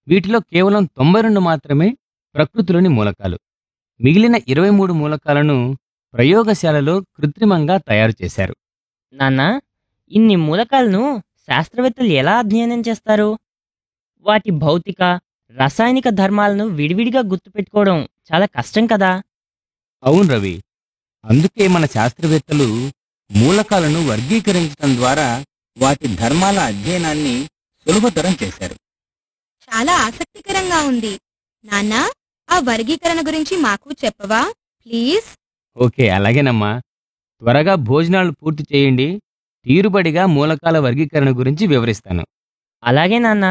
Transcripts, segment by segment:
వీటిలో కేవలం తొంభై రెండు మాత్రమే ప్రకృతిలోని మూలకాలు మిగిలిన ఇరవై మూడు మూలకాలను ప్రయోగశాలలో కృత్రిమంగా తయారు చేశారు నాన్న ఇన్ని మూలకాలను శాస్త్రవేత్తలు ఎలా అధ్యయనం చేస్తారు వాటి భౌతిక రసాయనిక ధర్మాలను విడివిడిగా గుర్తుపెట్టుకోవడం చాలా కష్టం కదా అవును రవి అందుకే మన శాస్త్రవేత్తలు మూలకాలను వర్గీకరించడం ద్వారా వాటి ధర్మాల అధ్యయనాన్ని సులభతరం చేశారు చాలా ఆసక్తికరంగా ఉంది నాన్న ఆ వర్గీకరణ గురించి మాకు చెప్పవా ప్లీజ్ ఓకే అలాగేనమ్మా త్వరగా భోజనాలు పూర్తి చేయండి తీరుబడిగా మూలకాల వర్గీకరణ గురించి వివరిస్తాను అలాగే నాన్న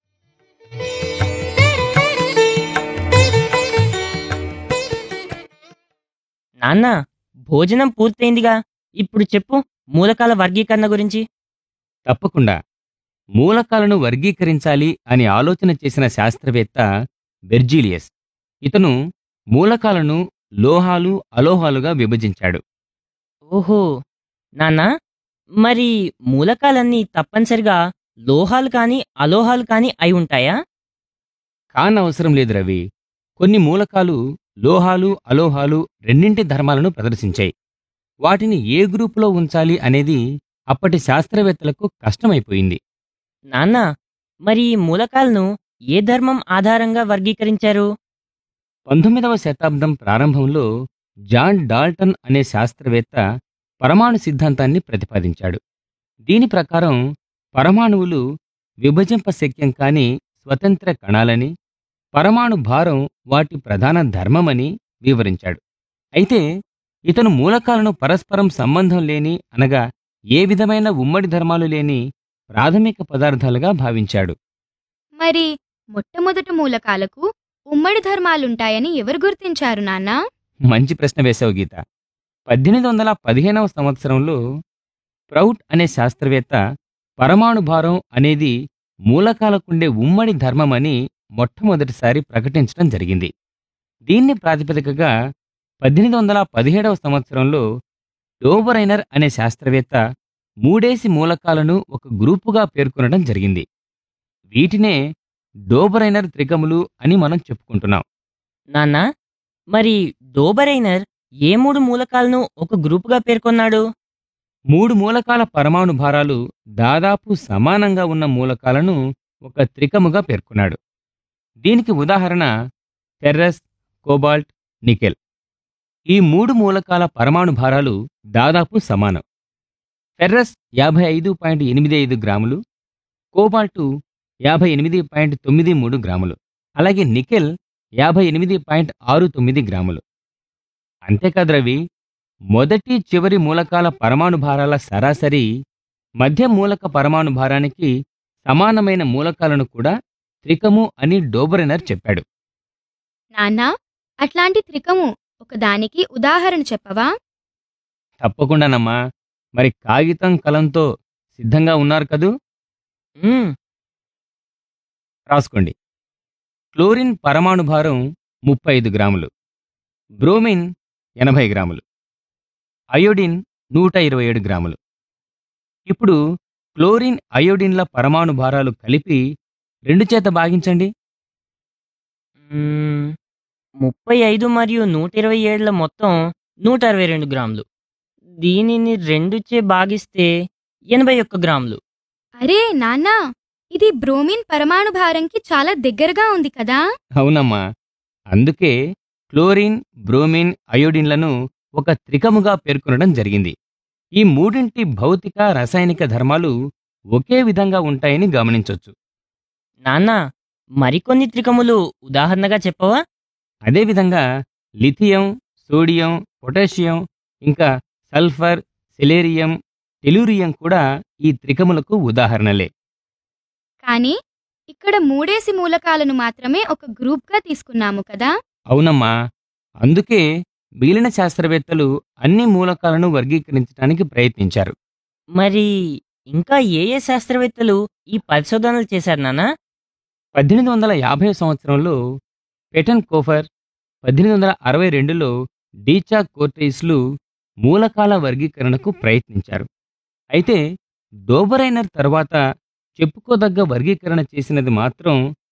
నాన్న భోజనం పూర్తయిందిగా ఇప్పుడు చెప్పు మూలకాల వర్గీకరణ గురించి తప్పకుండా మూలకాలను వర్గీకరించాలి అని ఆలోచన చేసిన శాస్త్రవేత్త బెర్జీలియస్ ఇతను మూలకాలను లోహాలు అలోహాలుగా విభజించాడు ఓహో నాన్న మరి మూలకాలన్నీ తప్పనిసరిగా లోహాలు కానీ అలోహాలు కానీ అయి ఉంటాయా కానవసరం లేదు రవి కొన్ని మూలకాలు లోహాలు అలోహాలు రెండింటి ధర్మాలను ప్రదర్శించాయి వాటిని ఏ గ్రూపులో ఉంచాలి అనేది అప్పటి శాస్త్రవేత్తలకు కష్టమైపోయింది నాన్న మరి ఈ మూలకాలను ఏ ధర్మం ఆధారంగా వర్గీకరించారు పంతొమ్మిదవ శతాబ్దం ప్రారంభంలో జాన్ డాల్టన్ అనే శాస్త్రవేత్త పరమాణు సిద్ధాంతాన్ని ప్రతిపాదించాడు దీని ప్రకారం పరమాణువులు విభజింపశక్యం కాని స్వతంత్ర కణాలని పరమాణు భారం వాటి ప్రధాన ధర్మమని వివరించాడు అయితే ఇతను మూలకాలను పరస్పరం సంబంధం లేని అనగా ఏ విధమైన ఉమ్మడి ధర్మాలు లేని ప్రాథమిక పదార్థాలుగా భావించాడు మరి మొట్టమొదటి మూలకాలకు ఉమ్మడి ధర్మాలుంటాయని ఎవరు గుర్తించారు నాన్న మంచి ప్రశ్న వేశావు గీత పద్దెనిమిది వందల పదిహేనవ సంవత్సరంలో ప్రౌట్ అనే శాస్త్రవేత్త పరమాణు భారం అనేది మూలకాలకుండే ఉమ్మడి ధర్మమని మొట్టమొదటిసారి ప్రకటించడం జరిగింది దీన్ని ప్రాతిపదికగా పద్దెనిమిది వందల పదిహేడవ సంవత్సరంలో డోబరైనర్ అనే శాస్త్రవేత్త మూడేసి మూలకాలను ఒక గ్రూపుగా పేర్కొనడం జరిగింది వీటినే డోబరైనర్ త్రికములు అని మనం చెప్పుకుంటున్నాం నాన్న మరి డోబరైనర్ ఏ మూడు మూలకాలను ఒక గ్రూపుగా పేర్కొన్నాడు మూడు మూలకాల పరమాణు భారాలు దాదాపు సమానంగా ఉన్న మూలకాలను ఒక త్రికముగా పేర్కొన్నాడు దీనికి ఉదాహరణ ఫెర్రస్ కోబాల్ట్ నికెల్ ఈ మూడు మూలకాల పరమాణు భారాలు దాదాపు సమానం ఫెర్రస్ యాభై ఐదు పాయింట్ ఎనిమిది ఐదు గ్రాములు కోబాల్టు యాభై ఎనిమిది పాయింట్ తొమ్మిది మూడు గ్రాములు అలాగే నికెల్ యాభై ఎనిమిది పాయింట్ ఆరు తొమ్మిది గ్రాములు అంతేకాదు రవి మొదటి చివరి మూలకాల పరమాణు భారాల సరాసరి మధ్య మూలక పరమాణు భారానికి సమానమైన మూలకాలను కూడా త్రికము అని డోబరెనర్ చెప్పాడు నాన్న అట్లాంటి త్రికము ఒకదానికి ఉదాహరణ చెప్పవా తప్పకుండానమ్మా మరి కాగితం కలంతో సిద్ధంగా ఉన్నారు కదూ మ్మ్, రాసుకోండి క్లోరిన్ పరమాణు భారం ముప్పై ఐదు గ్రాములు బ్రోమిన్ ఎనభై గ్రాములు అయోడిన్ నూట ఇరవై ఏడు గ్రాములు ఇప్పుడు క్లోరిన్ అయోడిన్ల పరమాణు భారాలు కలిపి రెండు చేత భాగించండి మ్మ్, ముప్పై ఐదు మరియు నూట ఇరవై ఏళ్ల మొత్తం నూట అరవై రెండు గ్రాములు దీనిని రెండు చే భాగిస్తే ఎనభై ఒక్క గ్రాములు అరే నాన్న ఇది బ్రోమిన్ పరమాణు భారంకి చాలా దగ్గరగా ఉంది కదా అవునమ్మా అందుకే క్లోరిన్ బ్రోమిన్ అయోడిన్లను ఒక త్రికముగా పేర్కొనడం జరిగింది ఈ మూడింటి భౌతిక రసాయనిక ధర్మాలు ఒకే విధంగా ఉంటాయని గమనించొచ్చు నాన్న మరికొన్ని త్రికములు ఉదాహరణగా చెప్పవా అదేవిధంగా లిథియం సోడియం పొటాషియం ఇంకా సల్ఫర్ సెలేరియం టెలూరియం కూడా ఈ త్రికములకు ఉదాహరణలే కానీ ఇక్కడ మూడేసి మూలకాలను మాత్రమే ఒక గ్రూప్గా తీసుకున్నాము కదా అవునమ్మా అందుకే మిగిలిన శాస్త్రవేత్తలు అన్ని మూలకాలను వర్గీకరించడానికి ప్రయత్నించారు మరి ఇంకా ఏ ఏ శాస్త్రవేత్తలు ఈ పరిశోధనలు చేశారు నాన్న పద్దెనిమిది వందల యాభై సంవత్సరంలో పెటన్ కోఫర్ పద్దెనిమిది వందల అరవై రెండులో డీచా కోర్టైస్లు మూలకాల వర్గీకరణకు ప్రయత్నించారు అయితే డోబరైనర్ తర్వాత చెప్పుకోదగ్గ వర్గీకరణ చేసినది మాత్రం